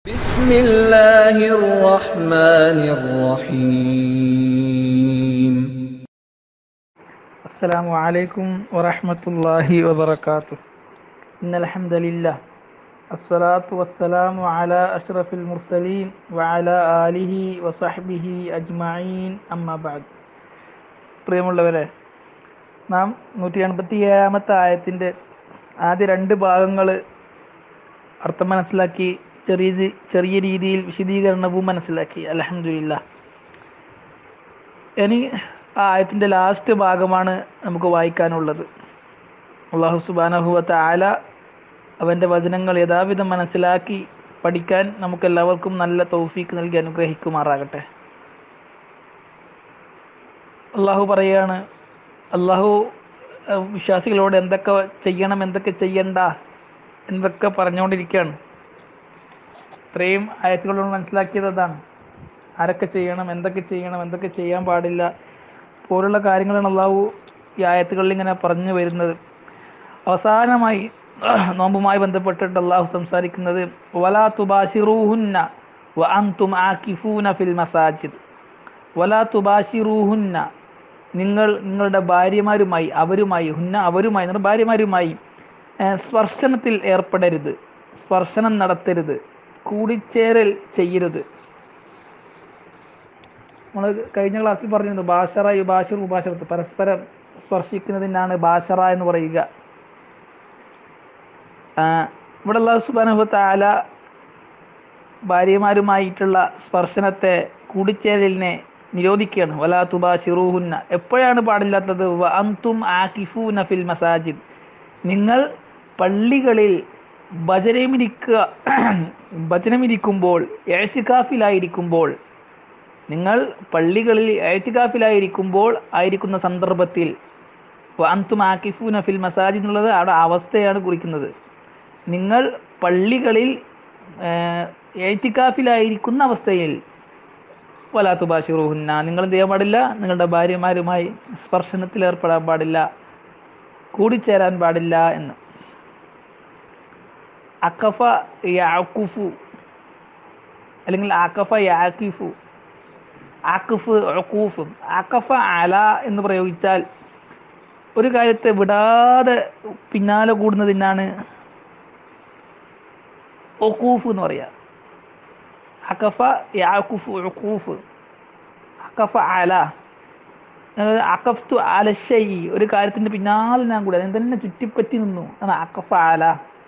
بسم الله الرحمن الرحيم السلام عليكم ورحمة الله وبركاته إن الحمد لله الصلاة والسلام على أشرف المرسلين وعلى آله وصحبه أجمعين أما بعد പ്രിയമുള്ളവരെ നാം നൂറ്റി എൺപത്തി ഏഴാമത്തെ ആയത്തിൻ്റെ ആദ്യ രണ്ട് ഭാഗങ്ങൾ അർത്ഥം മനസ്സിലാക്കി ചെറിയ രീതി- ചെറിയ രീതിയിൽ വിശദീകരണവും മനസ്സിലാക്കി അലഹമില്ല ഇനി ആ ആയത്തിൻ്റെ ലാസ്റ്റ് ഭാഗമാണ് നമുക്ക് വായിക്കാനുള്ളത് അള്ളാഹു സുബാനഹുവത്ത ആല അവൻ്റെ വചനങ്ങൾ യഥാവിധം മനസ്സിലാക്കി പഠിക്കാൻ നമുക്കെല്ലാവർക്കും നല്ല തൗഫീക്ക് നൽകി അനുഗ്രഹിക്കുമാറാകട്ടെ അള്ളാഹു പറയാണ് അള്ളാഹു അഹ് വിശ്വാസികളോട് എന്തൊക്കെ ചെയ്യണം എന്തൊക്കെ ചെയ്യണ്ട എന്നൊക്കെ പറഞ്ഞുകൊണ്ടിരിക്കുകയാണ് ഇത്രയും ആയത്തുകളോട് മനസ്സിലാക്കിയത് അതാണ് ആരൊക്കെ ചെയ്യണം എന്തൊക്കെ ചെയ്യണം എന്തൊക്കെ ചെയ്യാൻ പാടില്ല പോലുള്ള കാര്യങ്ങളാണ് അള്ളാഹു ഈ ആയത്തുകളിൽ ഇങ്ങനെ പറഞ്ഞു വരുന്നത് അവസാനമായി നോമ്പുമായി ബന്ധപ്പെട്ടിട്ട് അള്ളാഹു സംസാരിക്കുന്നത് വലാ തുബാഷിറൂഹുന്ന വ അൻതും ആക്കിഫൂന ഫിൽ മസാജിദ് വലാ തുബാഷിറൂഹുന്ന നിങ്ങൾ നിങ്ങളുടെ ഭാര്യമാരുമായി അവരുമായി ഹുന്ന അവരുമായി നിങ്ങളുടെ ഭാര്യമാരുമായി ഏഹ്, സ്പർശനത്തിൽ ഏർപ്പെടരുത് സ്പർശനം നടത്തരുത് കൂടിച്ചേരൽ ചെയ്യരുത് നമ്മൾ കഴിഞ്ഞ ക്ലാസ്സിൽ പറഞ്ഞിരുന്നു ഭാഷറ യുഭാഷിർ ഉപാശറത്ത് പരസ്പരം സ്പർശിക്കുന്നതിനാണ് ഭാഷറ എന്ന് പറയുക ആ, ഇവിടെ അള്ളാഹു സുബാനഹു താല ഭാര്യമാരുമായിട്ടുള്ള സ്പർശനത്തെ കൂടിച്ചേരലിനെ നിരോധിക്കുകയാണ് വലാ തുബാഷിറൂഹുന്ന എപ്പോഴാണ് പാടില്ലാത്തത് വ അന്തും ആക്കിഫൂന ഫിൽ മസാജിദ് നിങ്ങൾ പള്ളികളിൽ ഭജനമിരിക്കുക ഭജനമിരിക്കുമ്പോൾ എഴുത്തിക്കാഫിലായിരിക്കുമ്പോൾ നിങ്ങൾ പള്ളികളിൽ എഴുത്തിക്കാഫിലായിരിക്കുമ്പോൾ ആയിരിക്കുന്ന സന്ദർഭത്തിൽ വ അന്തും ആക്കിഫൂന ഫിൽ മസാജിദ് എന്നുള്ളത് അവിടെ അവസ്ഥയാണ് കുറിക്കുന്നത് നിങ്ങൾ പള്ളികളിൽ എഴുത്തിക്കാഫിലായിരിക്കുന്ന അവസ്ഥയിൽ വലാത്തു ബാഷിറുഹുന്ന നിങ്ങൾ എന്ത് ചെയ്യാൻ പാടില്ല നിങ്ങളുടെ ഭാര്യമാരുമായി സ്പർശനത്തിൽ ഏർപ്പെടാൻ പാടില്ല കൂടിച്ചേരാൻ പാടില്ല എന്ന് അക്കഫ യാക്കുഫു അല്ലെങ്കിൽ ആക്കഫ യാക്കിഫു ആക്കിഫ് ഒക്കൂഫ് ആക്കഫ അല എന്ന് പ്രയോഗിച്ചാൽ ഒരു കാര്യത്തെ വിടാതെ പിന്നാലെ കൂടുന്നതിനാണ് ഒക്കൂഫ് എന്ന് പറയുക അക്കഫ യാക്കുഫ് ഒക്കൂഫ് അക്കഫ അല അതായത് അക്കഫ്തു അലശൈ ഒരു കാര്യത്തിൻ്റെ പിന്നാലെ ഞാൻ കൂടെ അതിന് തന്നെ ചുറ്റിപ്പറ്റി നിന്നു ആണ് അക്കഫ അല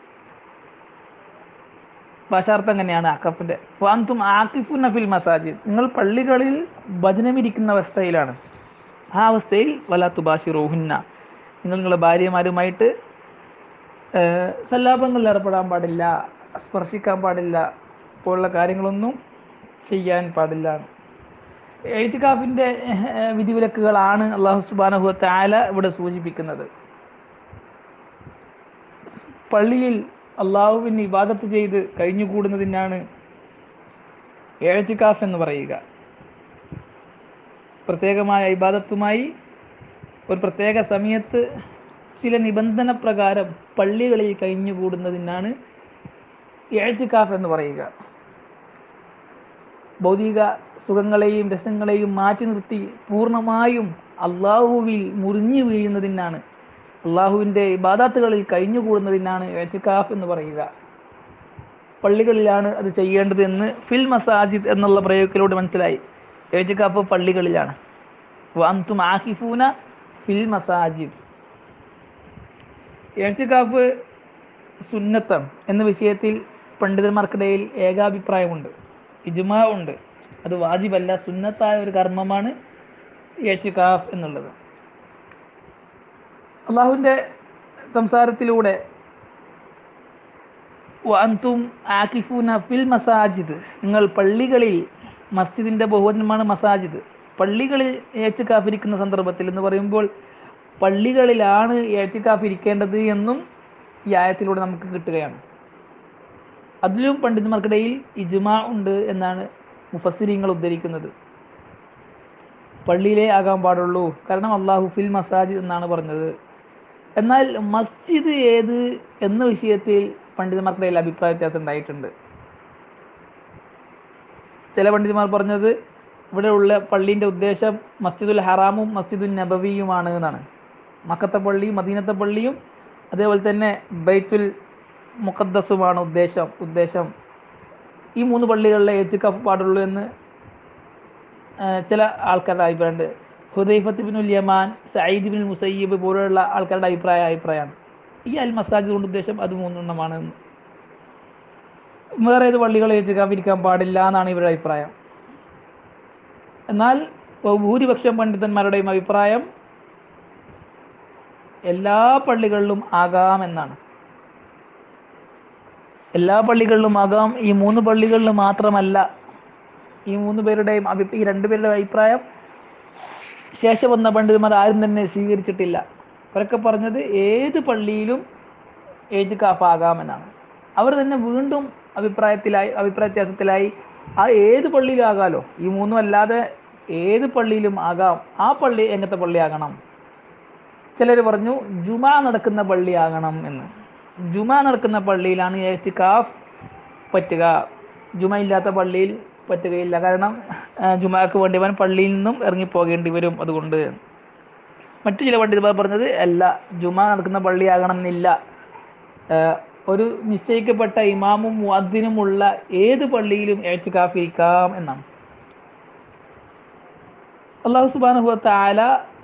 ഭാഷാർത്ഥം അങ്ങനെയാണ് അക്കഫിൻ്റെ വാന്തും ആക്കിഫു നഫിൽ മസാജിദ് നിങ്ങൾ പള്ളികളിൽ ഭജനമിരിക്കുന്ന അവസ്ഥയിലാണ് ആ അവസ്ഥയിൽ വലാത്തു ബാഷി റോഹുന്ന നിങ്ങൾ നിങ്ങളുടെ ഭാര്യമാരുമായിട്ട് ഏഹ്, സല്ലാപങ്ങളിൽ ഏർപ്പെടാൻ പാടില്ല സ്പർശിക്കാൻ പാടില്ല പോലുള്ള കാര്യങ്ങളൊന്നും ചെയ്യാൻ പാടില്ല എഴുത്തിക്കാഫിൻ്റെ വിധിവിലക്കുകളാണ് അള്ളാഹു സുബാനഹു താല ഇവിടെ സൂചിപ്പിക്കുന്നത് പള്ളിയിൽ അള്ളാഹുവിന് ഇബാദത്ത് ചെയ്ത് കഴിഞ്ഞുകൂടുന്നതിനാണ് എഴുത്തിക്കാഫ് എന്ന് പറയുക പ്രത്യേകമായ ഇബാദത്തുമായി ഒരു പ്രത്യേക സമയത്ത് ചില നിബന്ധന പ്രകാരം പള്ളികളിൽ കഴിഞ്ഞുകൂടുന്നതിനാണ് എഴുത്തിക്കാഫ് എന്ന് പറയുക ഭൗതിക സുഖങ്ങളെയും രസങ്ങളെയും മാറ്റി നിർത്തി പൂർണ്ണമായും അള്ളാഹുവിൽ മുറിഞ്ഞു വീഴുന്നതിനാണ് അള്ളാഹുവിൻ്റെ ഇബാദത്തുകളിൽ കഴിഞ്ഞുകൂടുന്നതിനാണ് എഴുത്തിക്കാഫ് എന്ന് പറയുക പള്ളികളിലാണ് അത് ചെയ്യേണ്ടത് എന്ന് ഫിൽ മസാജിദ് എന്നുള്ള പ്രയോഗത്തിലൂടെ മനസ്സിലായി എഴുത്തിക്കാഫ് പള്ളികളിലാണ് വന്തും ആഹിഫൂന ഫിൽ മസാജിദ് എഴുത്തിക്കാഫ് സുന്നത്താണ് എന്ന വിഷയത്തിൽ പണ്ഡിതന്മാർക്കിടയിൽ ഏകാഭിപ്രായമുണ്ട് ഇജ്മാ ഉണ്ട് അത് വാജിബല്ല സുന്നത്തായ ഒരു കർമ്മമാണ് എഴുത്തിക്കാഫ് എന്നുള്ളത് അള്ളാഹുവിൻ്റെ സംസാരത്തിലൂടെ അന്തും ആക്കിഫൂന ഫിൽ മസാജിദ് നിങ്ങൾ പള്ളികളിൽ മസ്ജിദിൻ്റെ ബഹുവചനമാണ് മസാജിദ് പള്ളികളിൽ ഏറ്റുകാഫ് ഇരിക്കുന്ന സന്ദർഭത്തിൽ എന്ന് പറയുമ്പോൾ പള്ളികളിലാണ് ഏറ്റുകാഫ് ഇരിക്കേണ്ടത് എന്നും ഈ ആയത്തിലൂടെ നമുക്ക് കിട്ടുകയാണ് അതിലും പണ്ഡിതന്മാർക്കിടയിൽ ഇജ്മാ ഉണ്ട് എന്നാണ് മുഫസ്സിരിങ്ങൾ ഉദ്ധരിക്കുന്നത് പള്ളിയിലേ ആകാൻ പാടുള്ളൂ കാരണം അള്ളാഹു ഫിൽ മസാജിദ് എന്നാണ് പറഞ്ഞത് എന്നാൽ മസ്ജിദ് ഏത് എന്ന വിഷയത്തിൽ പണ്ഡിതന്മാർക്കിടയിൽ അഭിപ്രായ വ്യത്യാസം ഉണ്ടായിട്ടുണ്ട് ചില പണ്ഡിതന്മാർ പറഞ്ഞത് ഇവിടെയുള്ള പള്ളീൻ്റെ ഉദ്ദേശം മസ്ജിദുൽ ഹറാമും മസ്ജിദുൽ നബവിയുമാണ് എന്നാണ് മക്കത്തെ പള്ളിയും മദീനത്തെ പള്ളിയും അതേപോലെ തന്നെ ബൈത്തുൽ മുഖദ്ദസുമാണ് ഉദ്ദേശം ഉദ്ദേശം ഈ മൂന്ന് പള്ളികളിലെ എത്തിക്കഫ് പാടുള്ളൂ എന്ന് ആ, ചില ആൾക്കാരുടെ അഭിപ്രായമുണ്ട് ഹുദൈഫത്ത് ബിനുൽ യമാൻ സയ്യിദ് ബിൻ മുസയ്യബ് പോലുള്ള ആൾക്കാരുടെ അഭിപ്രായ അഭിപ്രായമാണ് ഈ അൽ മസാജിദ് കൊണ്ട് ഉദ്ദേശം അത് മൂന്നെണ്ണമാണ് എന്ന്. വേറെ ഏത് പള്ളികളെ എത്തിക്കാൻ ഇരിക്കാൻ പാടില്ല എന്നാണ് ഇവരുടെ അഭിപ്രായം എന്നാൽ ഭൂരിപക്ഷം പണ്ഡിതന്മാരുടെയും അഭിപ്രായം എല്ലാ പള്ളികളിലും ആകാമെന്നാണ് എല്ലാ പള്ളികളിലും ആകാം ഈ മൂന്ന് പള്ളികളിൽ മാത്രമല്ല ഈ മൂന്ന് പേരുടെയും അഭി ഈ രണ്ടുപേരുടെ അഭിപ്രായം ശേഷം വന്ന പണ്ഡിതന്മാർ ആരും തന്നെ സ്വീകരിച്ചിട്ടില്ല അവരൊക്കെ പറഞ്ഞത് ഏത് പള്ളിയിലും ഏറ്റുകാഫാകാമെന്നാണ് അവർ തന്നെ വീണ്ടും അഭിപ്രായത്തിലായി അഭിപ്രായ വ്യത്യാസത്തിലായി ആ ഏത് പള്ളിയിലും ആകാലോ ഈ മൂന്നും അല്ലാതെ ഏത് പള്ളിയിലും ആകാം ആ പള്ളി എങ്ങനത്തെ പള്ളിയാകണം ചിലർ പറഞ്ഞു ജുമാ നടക്കുന്ന പള്ളിയാകണം എന്ന് ജുമാ നടക്കുന്ന പള്ളിയിലാണ് ഏത്തിക്കാഫ് പറ്റുക ജുമ ഇല്ലാത്ത പള്ളിയിൽ പറ്റുകയില്ല കാരണം ആ, ജുമാക്ക് വേണ്ടി അവൻ പള്ളിയിൽ നിന്നും ഇറങ്ങിപ്പോകേണ്ടി വരും അതുകൊണ്ട് മറ്റു ചില പണ്ഡിതന്മാർ പറഞ്ഞത് അല്ല ജുമ നടക്കുന്ന പള്ളിയാകണം എന്നില്ല ആ, ഒരു നിശ്ചയിക്കപ്പെട്ട ഇമാമും മുഅദ്ദിനുമുള്ള ഏത് പള്ളിയിലും ഏറ്റുകാഫ് ഇരിക്കാം എന്നാണ് അള്ളാഹു സുബാനുഹു താല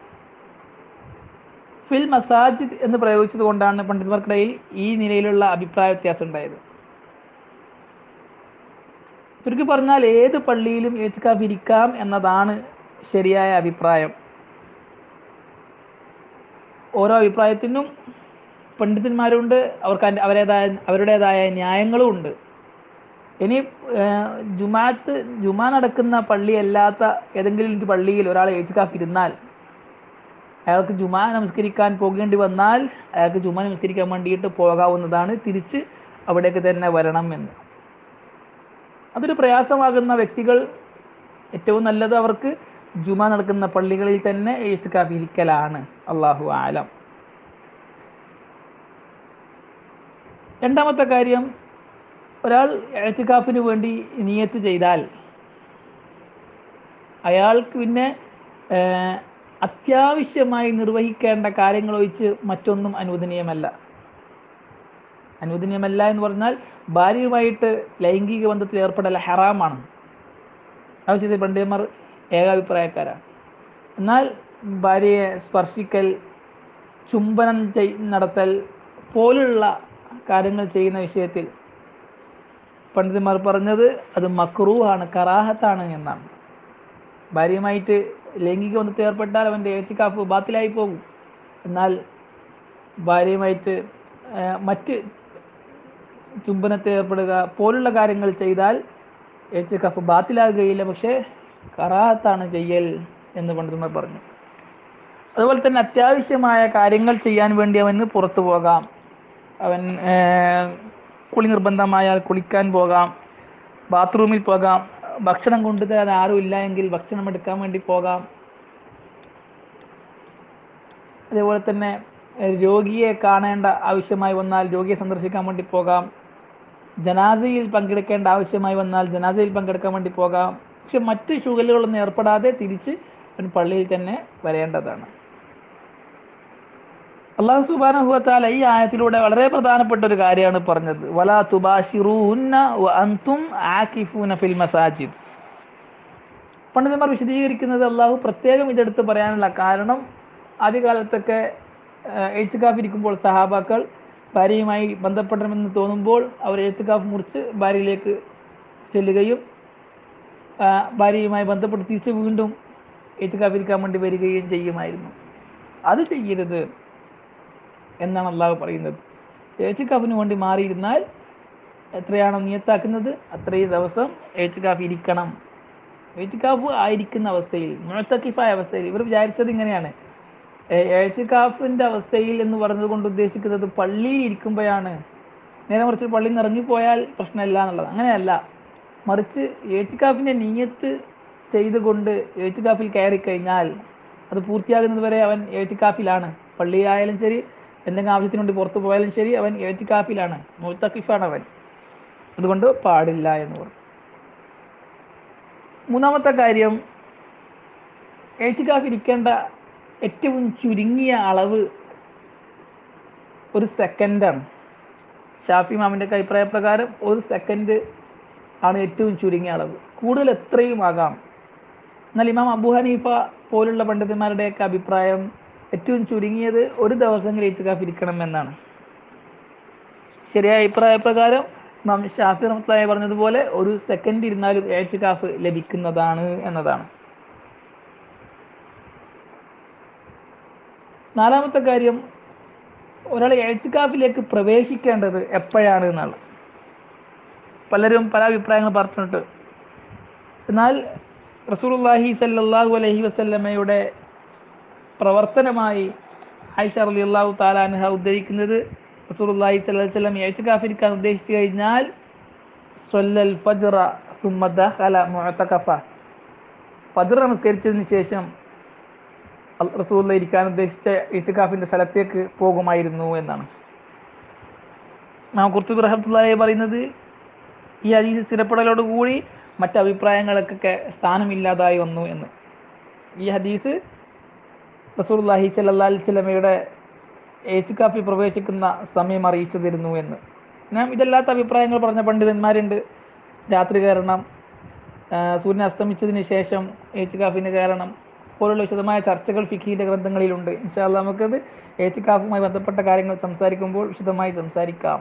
ഫിൽ മസാജിദ് എന്ന് പ്രയോഗിച്ചത് കൊണ്ടാണ് പണ്ഡിതന്മാർക്കിടയിൽ ഈ നിലയിലുള്ള അഭിപ്രായ വ്യത്യാസം ഉണ്ടായത് ചുരുക്കി പറഞ്ഞാൽ ഏത് പള്ളിയിലും ഏറ്റുകാഫ് ഇരിക്കാം എന്നതാണ് ശരിയായ അഭിപ്രായം ഓരോ അഭിപ്രായത്തിനും പണ്ഡിതന്മാരുണ്ട് അവർക്ക് അതിൻ്റെ അവരേതായ അവരുടേതായ ന്യായങ്ങളും ഉണ്ട് ഇനി ഏർ, ജുമാത്ത് ജുമാ നടക്കുന്ന പള്ളിയല്ലാത്ത ഏതെങ്കിലും ഒരു പള്ളിയിൽ ഒരാൾ ഏറ്റുകാഫ് ഇരുന്നാൽ അയാൾക്ക് ജുമാ നമസ്കരിക്കാൻ പോകേണ്ടി വന്നാൽ അയാൾക്ക് ജുമാ നമസ്കരിക്കാൻ വേണ്ടിയിട്ട് പോകാവുന്നതാണ് തിരിച്ച് അവിടേക്ക് തന്നെ വരണം എന്ന് അതൊരു പ്രയാസമാകുന്ന വ്യക്തികൾ ഏറ്റവും നല്ലത് അവർക്ക് ജുമാ നടക്കുന്ന പള്ളികളിൽ തന്നെ എഴുത്തുകാഫ് ഇരിക്കലാണ് അള്ളാഹു ആലം രണ്ടാമത്തെ കാര്യം ഒരാൾ എഴുത്തുകാഫിന് വേണ്ടി നിയത്ത് ചെയ്താൽ അയാൾക്ക് പിന്നെ ഏർ, അത്യാവശ്യമായി നിർവഹിക്കേണ്ട കാര്യങ്ങൾ ഒഴിച്ച് മറ്റൊന്നും അനുവദനീയമല്ല അനുവദനീയമല്ല എന്ന് പറഞ്ഞാൽ ഭാര്യയുമായിട്ട് ലൈംഗിക ബന്ധത്തിൽ ഏർപ്പെടൽ ഹറാമാണ് ആവശ്യത്തിൽ പണ്ഡിതന്മാർ ഏകാഭിപ്രായക്കാരാണ് എന്നാൽ ഭാര്യയെ സ്പർശിക്കൽ ചുംബനം ചെയ് നടത്തൽ പോലുള്ള കാര്യങ്ങൾ ചെയ്യുന്ന വിഷയത്തിൽ പണ്ഡിതന്മാർ പറഞ്ഞത് അത് മക്രൂഹാണ് കറാഹത്താണ് എന്നാണ് ഭാര്യയുമായിട്ട് ലൈംഗിക ബന്ധത്തിൽ ഏർപ്പെട്ടാൽ അവൻ്റെ ഏച്ചിക്കാഫ് ബാത്തിലായി പോകും എന്നാൽ ഭാര്യയുമായിട്ട് ആ, മറ്റ് ചുംബനത്തിൽ ഏർപ്പെടുക പോലുള്ള കാര്യങ്ങൾ ചെയ്താൽ ഏച്ചിക്കാഫ് ബാത്തിലാകുകയില്ല പക്ഷേ കറാഹത്താണ് ചെയ്യൽ എന്ന് പണ്ഡിതന്മാർ പറഞ്ഞു അതുപോലെ തന്നെ അത്യാവശ്യമായ കാര്യങ്ങൾ ചെയ്യാൻ വേണ്ടി അവന് പുറത്തു പോകാം അവൻ ഏർ, കുളി നിർബന്ധമായാൽ കുളിക്കാൻ പോകാം ബാത്റൂമിൽ പോകാം ഭക്ഷണം കൊണ്ടുതരാൻ ആരും ഇല്ല എങ്കിൽ ഭക്ഷണം എടുക്കാൻ വേണ്ടി പോകാം അതേപോലെ തന്നെ ഏർ, രോഗിയെ കാണേണ്ട ആവശ്യമായി വന്നാൽ രോഗിയെ സന്ദർശിക്കാൻ വേണ്ടി പോകാം ജനാസയിൽ പങ്കെടുക്കേണ്ട ആവശ്യമായി വന്നാൽ ജനാസയിൽ പങ്കെടുക്കാൻ വേണ്ടി പോകാം പക്ഷെ മറ്റ് ശുഗലുകളൊന്നും ഏർപ്പെടാതെ തിരിച്ച് അവൻ പള്ളിയിൽ തന്നെ വരേണ്ടതാണ് അള്ളാഹു സുബാനഹുവത്താല ഈ ആയത്തിലൂടെ വളരെ പ്രധാനപ്പെട്ട ഒരു കാര്യമാണ് പറഞ്ഞത് വലാ തുബാഷിറൂന്ന വ അൻതും ആകിഫൂന ഫിൽ മസാജിദ് പണ്ഡിതന്മാർ വിശദീകരിക്കുന്നത് അള്ളാഹു പ്രത്യേകം ഇതെടുത്ത് പറയാനുള്ള കാരണം ആദ്യകാലത്തൊക്കെ എഴുത്തുകാഫ് ഇരിക്കുമ്പോൾ സഹാബാക്കൾ ഭാര്യയുമായി ബന്ധപ്പെടണമെന്ന് തോന്നുമ്പോൾ അവർ എഴുത്തുകാഫ് മുറിച്ച് ഭാര്യയിലേക്ക് ചെല്ലുകയും ആ, ഭാര്യയുമായി ബന്ധപ്പെട്ട് തിരിച്ച് വീണ്ടും എഴുത്തുകാഫ് ഇരിക്കാൻ വേണ്ടി വരികയും ചെയ്യുമായിരുന്നു അത് ചെയ്യരുത് എന്നാണ് അള്ളാഹു പറയുന്നത് എഴുത്തുകാഫിന് വേണ്ടി മാറിയിരുന്നാൽ എത്രയാണോ നിയത്താക്കുന്നത് അത്രയും ദിവസം എഴുത്തുകാഫ് ഇരിക്കണം എഴുത്തുകാഫ് ആയിരിക്കുന്ന അവസ്ഥയിൽ മുഴത്തക്കിഫായ അവസ്ഥയിൽ ഇവർ വിചാരിച്ചത് ഇങ്ങനെയാണ് എഴുത്തുകാഫിൻ്റെ അവസ്ഥയിൽ എന്ന് പറഞ്ഞത് കൊണ്ട് ഉദ്ദേശിക്കുന്നത് പള്ളിയിൽ ഇരിക്കുമ്പോഴാണ് നേരെ മറിച്ച് പള്ളിയിൽ നിന്ന് ഇറങ്ങിപ്പോയാൽ പ്രശ്നമില്ല എന്നുള്ളത് അങ്ങനെയല്ല മറിച്ച് എഴുത്തുകാഫിൻ്റെ നീയത്ത് ചെയ്തുകൊണ്ട് എഴുത്തുകാഫിൽ കയറി കഴിഞ്ഞാൽ അത് പൂർത്തിയാകുന്നത് വരെ അവൻ എഴുത്തുകാഫിലാണ് പള്ളിയിലായാലും ശരി എന്തെങ്കിലും ആവശ്യത്തിന് വേണ്ടി പുറത്തു പോയാലും ശരി അവൻ എഴുത്തുകാഫിലാണ് മുത്തക്കിഫാണ് അവൻ അതുകൊണ്ട് പാടില്ല എന്ന് പറഞ്ഞു മൂന്നാമത്തെ കാര്യം എഴുത്തിക്കാഫ് ഇരിക്കേണ്ട ഏറ്റവും ചുരുങ്ങിയ അളവ് ഒരു സെക്കൻഡാണ് ഷാഫി മാമിൻ്റെ ഒക്കെ അഭിപ്രായ പ്രകാരം ഒരു സെക്കൻഡ് ആണ് ഏറ്റവും ചുരുങ്ങിയ അളവ് കൂടുതൽ എത്രയും ആകാം എന്നാൽ ഇമാം അബു ഹനീഫ പോലുള്ള പണ്ഡിതന്മാരുടെയൊക്കെ അഭിപ്രായം ഏറ്റവും ചുരുങ്ങിയത് ഒരു ദിവസമെങ്കിലും എഴുത്തുകാഫ് ഇരിക്കണം എന്നാണ് ശരിയായ അഭിപ്രായ പ്രകാരം ഇമാം ഷാഫി റഹ്മത്തുള്ളാഹി പറഞ്ഞതുപോലെ ഒരു സെക്കൻഡ് ഇരുന്നാലും എഴുത്തുകാഫ് ലഭിക്കുന്നതാണ് എന്നതാണ് നാലാമത്തെ കാര്യം ഒരാൾ എഴുത്തുകാഫിലേക്ക് പ്രവേശിക്കേണ്ടത് എപ്പോഴാണ് എന്നാണ് പലരും പല അഭിപ്രായങ്ങൾ പറഞ്ഞിട്ടുണ്ട് എന്നാൽ റസൂലുള്ളാഹി സല്ലല്ലാഹു അലൈഹി വസല്ലമയുടെ പ്രവർത്തനമായി ആയിഷ റളിയല്ലാഹു തആല അൻഹ ഉദ്ധരിക്കുന്നത് റസൂലുള്ളാഹി സ്വല്ലല്ലാഹു അലൈഹി വസല്ലം എഴുത്തുകാഫിരിക്കാൻ ഉദ്ദേശിച്ചു കഴിഞ്ഞാൽ സ്വല്ലൽ ഫജ്റ സുമ്മ ദഖല മുഅതഖഫ ഫജ്ർ നമസ്കരിച്ചതിന് ശേഷം റസൂൽ ഇരിക്കാൻ ഉദ്ദേശിച്ച ഇത്തിക്കാഫിൻ്റെ സ്ഥലത്തേക്ക് പോകുമായിരുന്നു എന്നാണ് നാം കുർത്തുബി റഹമത്തുള്ളാഹി പറയുന്നത് ഈ ഹദീസ് സ്ഥിരപ്പെടലോടുകൂടി മറ്റ് അഭിപ്രായങ്ങൾക്കൊക്കെ സ്ഥാനമില്ലാതായി വന്നു എന്ന് ഈ ഹദീസ് റസൂൽല്ലാഹി സല്ലാ അലിസ്ലമയുടെ ഏത്തിക്കാഫിൽ പ്രവേശിക്കുന്ന സമയം അറിയിച്ചു തരുന്നു എന്ന് ഞാൻ ഇതല്ലാത്ത അഭിപ്രായങ്ങൾ പറഞ്ഞ പണ്ഡിതന്മാരുണ്ട് രാത്രി കയറണം സൂര്യൻ അസ്തമിച്ചതിന് ശേഷം ഏത്തിക്കാഫിന് കയറണം പോലുള്ള വിശദമായ ചർച്ചകൾ ഫിഖീൻ്റെ ഗ്രന്ഥങ്ങളിലുണ്ട് ഇൻഷാല്ല നമുക്കത് ഏത്തിക്കാഫുമായി ബന്ധപ്പെട്ട കാര്യങ്ങൾ സംസാരിക്കുമ്പോൾ വിശദമായി സംസാരിക്കാം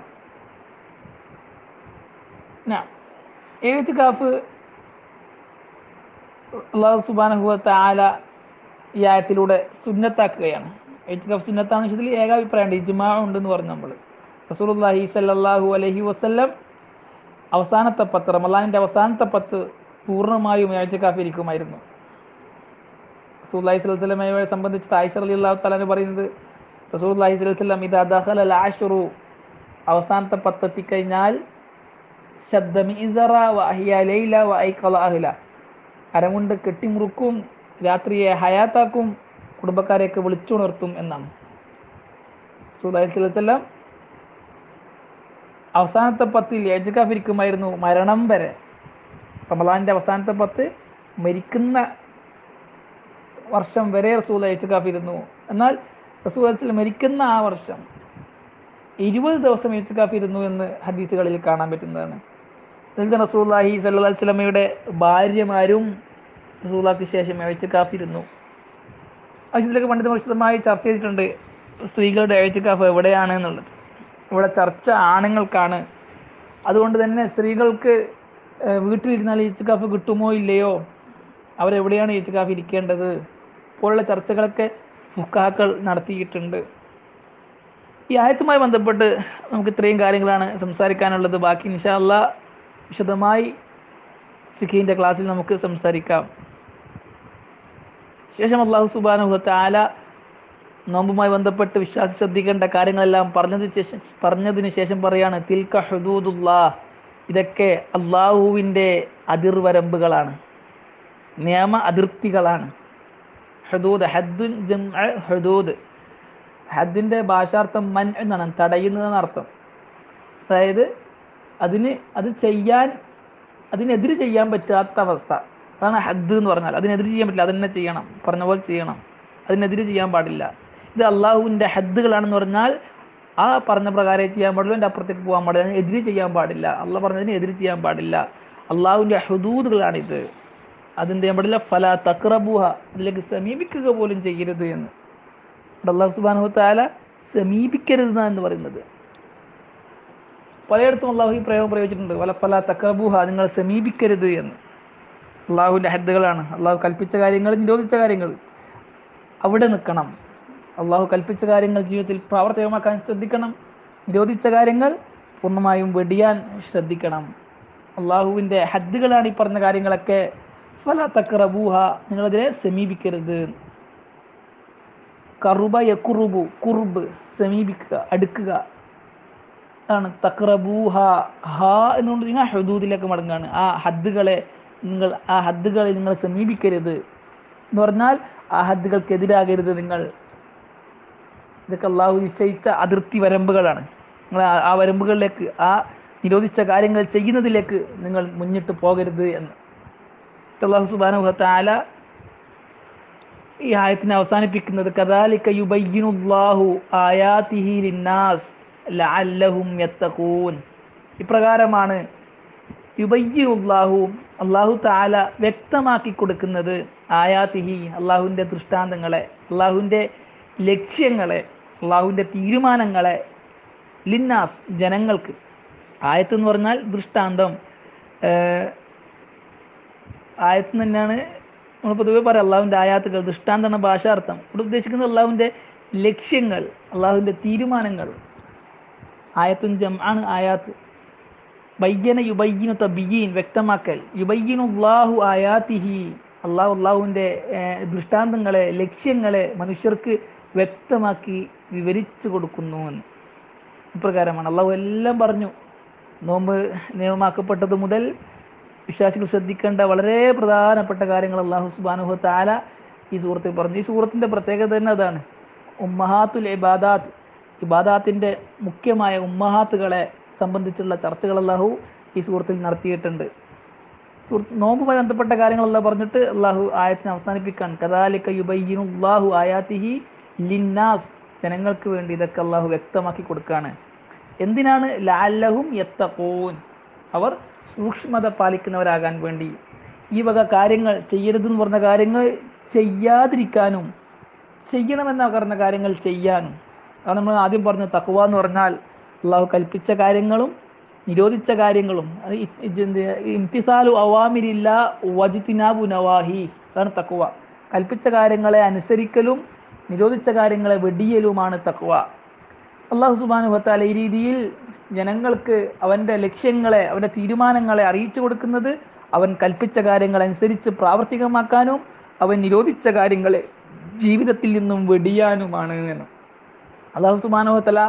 എഴുത്തുകാഫ് അള്ളാഹു സുബാനഹുവത്ത ആല ഈ ആയത്തിലൂടെ സുന്നത്താക്കുകയാണ് എഴുത്തുകാഫ് സുന്നത്താന്ന് വെച്ചതിൽ ഏകാഭിപ്രായമുണ്ട് ഇജ്മാ ഉണ്ടെന്ന് പറഞ്ഞു നമ്മൾ റസൂലുള്ളാഹി സല്ലല്ലാഹു അലൈഹി വസല്ലം അവസാനത്തെ പത്ത് റമലാനിൻ്റെ അവസാനത്തെ പത്ത് പൂർണ്ണമായും എഴുത്തുകാഫ് ഇരിക്കുമായിരുന്നു റസൂല്ലാഹി സ്വലൈഹി സ്വലമയെ സംബന്ധിച്ചിട്ട് ആയിഷ അലി അള്ളാഹു തലാന് പറയുന്നത് റസൂല്ലാഹി സ്വലൈഹി സ്വലം ഇത് അദഹൽ അൽ ആഷുറു അവസാനത്തെ പത്തെത്തിക്കഴിഞ്ഞാൽ അരമുണ്ട് കെട്ടിമുറുക്കും രാത്രിയെ ഹയാത്താക്കും കുടുംബക്കാരെയൊക്കെ വിളിച്ചുണർത്തും എന്നാണ് റസൂല്ലാഹി സ്വലൈഹി സ്വലം അവസാനത്തെ പത്തിൽ എജുക്കാഫിരിക്കുമായിരുന്നു മരണം വരെ റമലാൻ്റെ അവസാനത്തെ പത്ത് മരിക്കുന്ന വർഷം വരെ റസൂൽ എഴുത്തുകാഫിരുന്നു എന്നാൽ റസൂൽ അസ്ലം മരിക്കുന്ന ആ വർഷം ഇരുപത് ദിവസം എഴുത്തുകാഫിരുന്നു എന്ന് ഹദീസുകളിൽ കാണാൻ പറ്റുന്നതാണ് എന്നിട്ട് റസൂല്ലാഹി സല്ലു സ്വലമയുടെ ഭാര്യമാരും റസൂലാക്ക് ശേഷം എഴുത്തുകാഫിരുന്നു ആവശ്യത്തിലൊക്കെ പണ്ഡിതർ വിശദമായി ചർച്ച ചെയ്തിട്ടുണ്ട് സ്ത്രീകളുടെ എഴുത്തുകാഫ് എവിടെയാണ് എന്നുള്ളത് ഇവിടെ ചർച്ച ആണുങ്ങൾക്കാണ് അതുകൊണ്ട് തന്നെ സ്ത്രീകൾക്ക് വീട്ടിലിരുന്നാൽ എഴുത്തുകാഫ് കിട്ടുമോ ഇല്ലയോ അവരെവിടെയാണ് എഴുത്തുകാഫ് ഇരിക്കേണ്ടത് പോലുള്ള ചർച്ചകളൊക്കെ ഫുക്കാക്കൾ നടത്തിയിട്ടുണ്ട് ഈ ആയത്തുമായി ബന്ധപ്പെട്ട് നമുക്ക് ഇത്രയും കാര്യങ്ങളാണ് സംസാരിക്കാനുള്ളത് ബാക്കി ഇൻഷാല്ല വിശദമായി ഫിഖീൻ്റെ ക്ലാസ്സിൽ നമുക്ക് സംസാരിക്കാം ശേഷം അള്ളാഹു സുബാനുഹത്ത ആല നോമ്പുമായി ബന്ധപ്പെട്ട് വിശ്വാസി ശ്രദ്ധിക്കേണ്ട കാര്യങ്ങളെല്ലാം പറഞ്ഞതിന് ശേഷം പറഞ്ഞതിന് ശേഷം പറയാണ് തിൽക്ക ഹുദൂദുല്ലാ ഇതൊക്കെ അള്ളാഹുവിൻ്റെ അതിർവരമ്പുകളാണ് നിയമ അതിർത്തികളാണ് ഹദൂദ് ഹദ്ദുൻ ജം ഹദൂദ് ഹദ്ദിൻ്റെ ഭാഷാർത്ഥം മൻ എന്നാണ് തടയുന്നതെന്ന് അർത്ഥം അതായത് അതിന് അത് ചെയ്യാൻ അതിനെതിര് ചെയ്യാൻ പറ്റാത്ത അവസ്ഥ അതാണ് ഹദ് എന്ന് പറഞ്ഞാൽ അതിനെതിര് ചെയ്യാൻ പറ്റില്ല അതന്നെ ചെയ്യണം പറഞ്ഞ പോലെ ചെയ്യണം അതിനെതിര് ചെയ്യാൻ പാടില്ല ഇത് അള്ളാഹുവിൻ്റെ ഹദ്ദുകളാണെന്ന് പറഞ്ഞാൽ ആ പറഞ്ഞ പ്രകാരം ചെയ്യാൻ പാടില്ല എൻ്റെ അപ്പുറത്തേക്ക് പോകാൻ പാടില്ല അതിന് എതിര് ചെയ്യാൻ പാടില്ല അള്ളാഹ് പറഞ്ഞതിന് എതിര് ചെയ്യാൻ പാടില്ല അള്ളാഹുവിൻ്റെ ഹദൂദുകളാണിത് അതെന്ത് ചെയ്യാൻ പാടില്ല ഫല തക്രബുഹ അതിലേക്ക് സമീപിക്കുക പോലും ചെയ്യരുത് എന്ന് അള്ളാഹു സുബാനു താല സമീപിക്കരുത് എന്ന് പറയുന്നത് പലയിടത്തും അള്ളാഹു ഈ പ്രയോഗം പ്രയോഗിച്ചിട്ടുണ്ട് വല ഫല തക്രബുഹ നിങ്ങൾ സമീപിക്കരുത് എന്ന് അള്ളാഹുവിൻ്റെ ഹദ്ദുകളാണ് അള്ളാഹു കൽപ്പിച്ച കാര്യങ്ങൾ നിരോധിച്ച കാര്യങ്ങൾ അവിടെ നിൽക്കണം അള്ളാഹു കൽപ്പിച്ച കാര്യങ്ങൾ ജീവിതത്തിൽ പ്രാവർത്തികമാക്കാൻ ശ്രദ്ധിക്കണം നിരോധിച്ച കാര്യങ്ങൾ പൂർണ്ണമായും വെടിയാൻ ശ്രദ്ധിക്കണം അള്ളാഹുവിൻ്റെ ഹദ്ദുകളാണ് ഈ പറഞ്ഞ കാര്യങ്ങളൊക്കെ ഫല തക്രബൂഹ നിങ്ങളതിനെ സമീപിക്കരുത് കറുബ യക്കുറുബു കുറുബ് സമീപിക്കുക അടുക്കുക ആണ് തക്രബൂഹ ഹ എന്നുകൊണ്ട് നിങ്ങൾ ഹദൂദിലേക്ക് മടങ്ങാണ് ആ ഹദ്ദുകളെ നിങ്ങൾ ആ ഹദ്ദുകളെ നിങ്ങൾ സമീപിക്കരുത് എന്ന് പറഞ്ഞാൽ ആ ഹദ്ദുകൾക്കെതിരാകരുത് നിങ്ങൾ ഇതൊക്കെ അള്ളാഹു നിശ്ചയിച്ച അതിർത്തി വരമ്പുകളാണ് നിങ്ങൾ ആ വരമ്പുകളിലേക്ക് ആ നിരോധിച്ച കാര്യങ്ങൾ ചെയ്യുന്നതിലേക്ക് നിങ്ങൾ മുന്നിട്ട് പോകരുത് എന്ന് അള്ളാഹു സുബാനു താല ഈ ആയത്തിനെ അവസാനിപ്പിക്കുന്നത് കദാലിക യുബയ്യിനുല്ലാഹു ആയാതിഹി ലിന്നാസ് ലഅല്ലഹും യത്തഖൂൻ ഇപ്രകാരമാണ് യുബയ്യിനുല്ലാഹു അള്ളാഹു താല വ്യക്തമാക്കി കൊടുക്കുന്നത് ആയാതിഹി അള്ളാഹുവിൻ്റെ ദൃഷ്ടാന്തങ്ങളെ അള്ളാഹുവിൻ്റെ ലക്ഷ്യങ്ങളെ അള്ളാഹുവിൻ്റെ തീരുമാനങ്ങളെ ലിന്നാസ് ജനങ്ങൾക്ക് ആയത്ത് എന്ന് പറഞ്ഞാൽ ദൃഷ്ടാന്തം ഏഹ് ആയത്ത് തന്നെയാണ് നമ്മൾ പൊതുവെ പറയാം അള്ളാഹുവിൻ്റെ ആയാത്തുകൾ ദൃഷ്ടാന്തം എന്ന ഭാഷാർത്ഥം ഇവിടെ ഉദ്ദേശിക്കുന്നത് അള്ളാഹുവിൻ്റെ ലക്ഷ്യങ്ങൾ അള്ളാഹുവിൻ്റെ തീരുമാനങ്ങൾ ആയത്തും ജം ആണ് ആയാത്ത് ബയ്യന യുബയ്യനു തബിയീൻ വ്യക്തമാക്കൽ യുബയ്യനു അള്ളാഹു ആയാത്തിഹി അള്ളാഹു അള്ളാഹുവിൻ്റെ ദൃഷ്ടാന്തങ്ങളെ ലക്ഷ്യങ്ങളെ മനുഷ്യർക്ക് വ്യക്തമാക്കി വിവരിച്ചു കൊടുക്കുന്നു എന്ന് ഇപ്രകാരമാണ് അള്ളാഹു എല്ലാം പറഞ്ഞു നോമ്പ് നിയമമാക്കപ്പെട്ടത് മുതൽ വിശ്വാസികൾ ശ്രദ്ധിക്കേണ്ട വളരെ പ്രധാനപ്പെട്ട കാര്യങ്ങൾ അള്ളാഹു സുബാനുഹു താല ഈ സൂറത്തിൽ പറഞ്ഞു ഈ സൂറത്തിൻ്റെ പ്രത്യേകത തന്നെ അതാണ് ഉമ്മഹാത്തുൽ ഇബാദാത്ത് ഇബാദാത്തിൻ്റെ മുഖ്യമായ ഉമ്മഹാത്തുകളെ സംബന്ധിച്ചുള്ള ചർച്ചകൾ അള്ളാഹു ഈ സൂറത്തിൽ നടത്തിയിട്ടുണ്ട് സുഹൃത്ത് നോമ്പുമായി ബന്ധപ്പെട്ട കാര്യങ്ങളെല്ലാം പറഞ്ഞിട്ട് അള്ളാഹു ആയത്തിനെ അവസാനിപ്പിക്കാൻ കദാലിക്ക യുബയ്യനു അള്ളാഹു ആയാത്തിഹി ലിന്നാസ് ജനങ്ങൾക്ക് വേണ്ടി ഇതൊക്കെ അള്ളാഹു വ്യക്തമാക്കി കൊടുക്കുകയാണ് എന്തിനാണ് ലാലഹും യത്തഖൂൻ അവർ സൂക്ഷ്മത പാലിക്കുന്നവരാകാൻ വേണ്ടി ഈ വക കാര്യങ്ങൾ ചെയ്യരുതെന്ന് പറഞ്ഞ കാര്യങ്ങൾ ചെയ്യാതിരിക്കാനും ചെയ്യണമെന്ന് പറഞ്ഞ കാര്യങ്ങൾ ചെയ്യാനും അതാണ് നമ്മൾ ആദ്യം പറഞ്ഞ തക്കുവ എന്ന് പറഞ്ഞാൽ അള്ളാഹു കൽപ്പിച്ച കാര്യങ്ങളും നിരോധിച്ച കാര്യങ്ങളും അത് ഇ- ഇജ് എന്ത് ഇംതിസാലു അവാമിരില്ല വജിത്തിനാബു നവാഹി അതാണ് തക്കുവ കൽപ്പിച്ച കാര്യങ്ങളെ അനുസരിക്കലും നിരോധിച്ച കാര്യങ്ങളെ വെടിയലുമാണ് തക്കുവ അള്ളാഹു സുബാനു വത്താല ഈ രീതിയിൽ ജനങ്ങൾക്ക് അവൻ്റെ ലക്ഷ്യങ്ങളെ അവൻ്റെ തീരുമാനങ്ങളെ അറിയിച്ചു കൊടുക്കുന്നത് അവൻ കൽപ്പിച്ച കാര്യങ്ങൾ അനുസരിച്ച് പ്രാവർത്തികമാക്കാനും അവൻ നിരോധിച്ച കാര്യങ്ങളെ ജീവിതത്തിൽ നിന്നും വെടിയാനുമാണ് എന്ന് അള്ളാഹു സുബാനു വത്തല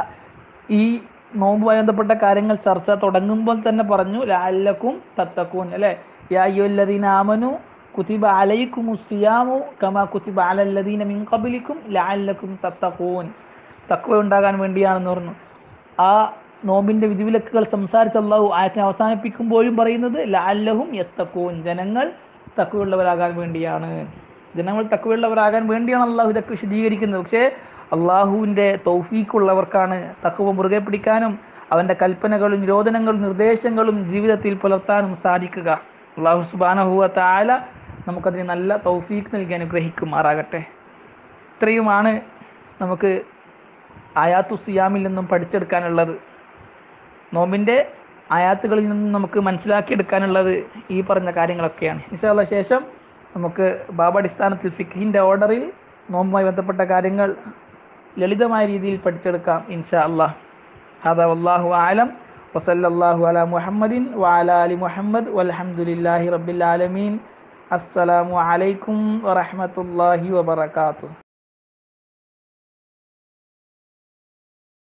ഈ നോമ്പുമായി ബന്ധപ്പെട്ട കാര്യങ്ങൾ ചർച്ച തുടങ്ങുമ്പോൾ തന്നെ പറഞ്ഞു ലാലക്കും തത്തക്കൂൻ അല്ലേ യായ്യുല്ലദീന ആമനു കുതിബ അലൈക്കും സിയാമു കമാ കുതിബ അലല്ലദീന മിൻ ഖബലിക്കും ലാലക്കും തത്തക്കൂൻ തക്വ ഉണ്ടാകാൻ വേണ്ടിയാണെന്ന് പറഞ്ഞു ആ നോമ്പിൻ്റെ വിധിവിലക്കുകൾ സംസാരിച്ച് അള്ളാഹു ആയത്തിനെ അവസാനിപ്പിക്കുമ്പോഴും പറയുന്നത് ലാലഹും യത്തക്കൂൻ ജനങ്ങൾ തക്കവുള്ളവരാകാൻ വേണ്ടിയാണ് ജനങ്ങൾ തക്കവുള്ളവരാകാൻ വേണ്ടിയാണ് അള്ളാഹു ഇതൊക്കെ വിശദീകരിക്കുന്നത് പക്ഷേ അള്ളാഹുവിൻ്റെ തൗഫീക്കുള്ളവർക്കാണ് തക്കവ മുറുകെ പിടിക്കാനും അവൻ്റെ കൽപ്പനകളും നിരോധനങ്ങളും നിർദ്ദേശങ്ങളും ജീവിതത്തിൽ പുലർത്താനും സാധിക്കുക അള്ളാഹു സുബാനഹുവ താല നമുക്കതിന് നല്ല തൗഫീക്ക് നൽകി അനുഗ്രഹിക്കുമാറാകട്ടെ ഇത്രയുമാണ് നമുക്ക് ആയാത്തു സിയാമിൽ നിന്നും പഠിച്ചെടുക്കാനുള്ളത് നോമ്പിൻ്റെ ആയാത്തുകളിൽ നിന്നും നമുക്ക് മനസ്സിലാക്കിയെടുക്കാനുള്ളത് ഈ പറഞ്ഞ കാര്യങ്ങളൊക്കെയാണ് ഇൻഷാല്ല ശേഷം നമുക്ക് ബാബടിസ്ഥാനത്തിൽ ഫിഖിൻ്റെ ഓർഡറിൽ നോമ്പുമായി ബന്ധപ്പെട്ട കാര്യങ്ങൾ ലളിതമായ രീതിയിൽ പഠിച്ചെടുക്കാം ഇൻഷാ അള്ളാഹ് هذا والله أعلم وصلى الله على محمد وعلى آل محمد والحمد لله رب العالمين السلام عليكم ورحمة الله وبركاته